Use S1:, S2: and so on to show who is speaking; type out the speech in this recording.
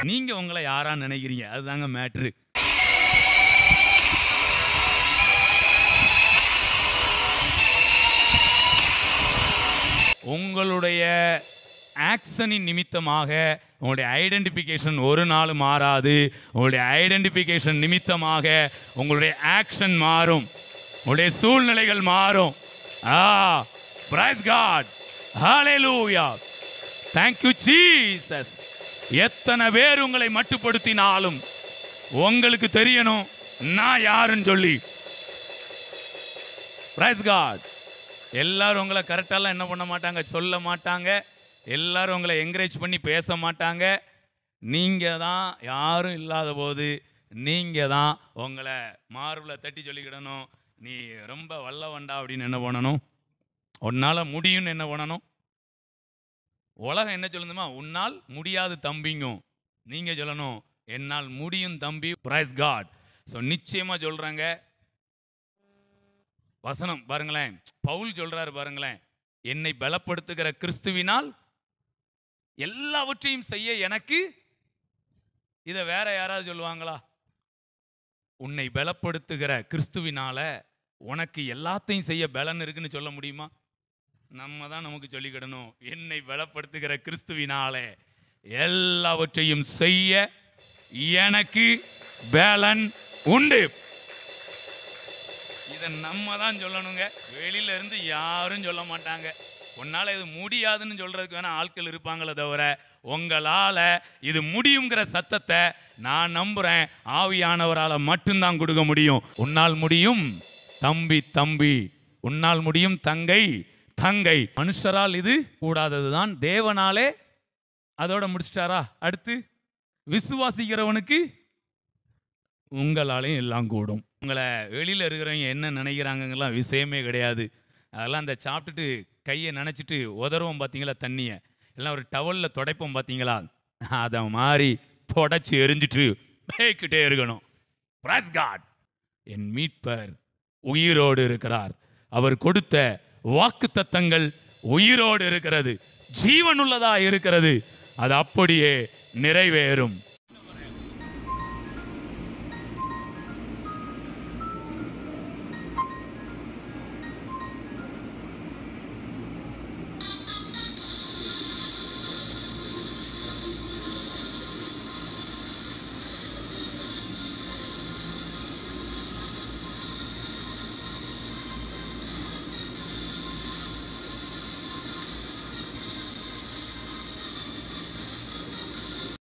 S1: நீங்க உங்களை யாரா நினைக்கிறீங்க அதுதாங்க மேட்ரு உங்களுடைய ஆக்ஷனின் நிமித்தமாக உங்களுடைய ஐடென்டிஃபிகேஷன் ஒரு நாள் மாறாது உங்களுடைய ஐடென்டிஃபிகேஷன் நிமித்தமாக உங்களுடைய ஆக்ஷன் மாறும் உங்களுடைய சூழ்நிலைகள் மாறும் ஆ பிரைஸ் காட் ஹalleluya thank you ஜீசஸ் எத்தனை பேர் உங்களை மட்டுப்படுத்தினாலும் உங்களுக்கு தெரியணும் நான் யாருன்னு சொல்லி பிரைஸ் காட் எல்லாரும் உங்களை கரெக்டாலாம் என்ன பண்ண மாட்டாங்க சொல்ல மாட்டாங்க எல்லாரும் உங்களை என்கரேஜ் பண்ணி பேச மாட்டாங்க நீங்கள் தான் யாரும் இல்லாத போது நீங்கள் தான் உங்களை மார்பில் தட்டி சொல்லிக்கிடணும் நீ ரொம்ப வல்லவண்டா அப்படின்னு என்ன பண்ணணும் உன்னால் முடியும்னு என்ன பண்ணணும் உலகம் என்ன சொல்லுதுமா உன்னால் முடியாது தம்பிங்கும் நீங்கள் சொல்லணும் என்னால் முடியும் தம்பி பிரைஸ் காட் ஸோ நிச்சயமாக சொல்கிறாங்க வசனம் பாருங்களேன் பவுல் சொல்றாரு பாருங்களேன் என்னை பலப்படுத்துகிற கிறிஸ்துவினால் எல்லாவற்றையும் செய்ய எனக்கு இதை வேற யாராவது சொல்லுவாங்களா உன்னை பலப்படுத்துகிற கிறிஸ்துவினால உனக்கு எல்லாத்தையும் செய்ய பலன் இருக்குன்னு சொல்ல முடியுமா நம்ம தான் நமக்கு சொல்லிக்கிடணும் என்னை பலப்படுத்துகிற கிறிஸ்துவினாலே எல்லாவற்றையும் செய்ய எனக்கு பலன் உண்டு இதை நம்ம தான் சொல்லணுங்க வெளியில இருந்து யாரும் சொல்ல மாட்டாங்க உன்னால இது முடியாதுன்னு சொல்றதுக்கு வேணா ஆட்கள் இருப்பாங்களே தவிர உங்களால இது முடியுங்கிற சத்தத்தை நான் நம்புறேன் ஆவியானவரால மட்டும்தான் கொடுக்க முடியும் உன்னால் முடியும் தம்பி தம்பி உன்னால் முடியும் தங்கை தங்கை மனுஷரால் இது கூடாததுதான் தேவனாலே அதோட முடிச்சிட்டாரா அடுத்து விசுவாசிக்கிறவனுக்கு உங்களாலையும் எல்லாம் கூடும் உங்களை வெளியில் இருக்கிறவங்க என்ன நினைக்கிறாங்கலாம் விஷயமே கிடையாது அதெல்லாம் அந்த சாப்பிட்டுட்டு கையை நினச்சிட்டு உதறுவோம் பார்த்தீங்களா தண்ணியை எல்லாம் ஒரு டவலில் துடைப்போம் பார்த்தீங்களா அதை மாதிரி தொடச்சி எரிஞ்சிட்டு பேய்க்கிட்டே இருக்கணும் Praise God. என் மீட்பர் உயிரோடு இருக்கிறார் அவர் கொடுத்த வாக்கு தத்தங்கள் உயிரோடு இருக்கிறது ஜீவனுள்ளதா இருக்கிறது அது அப்படியே நிறைவேறும்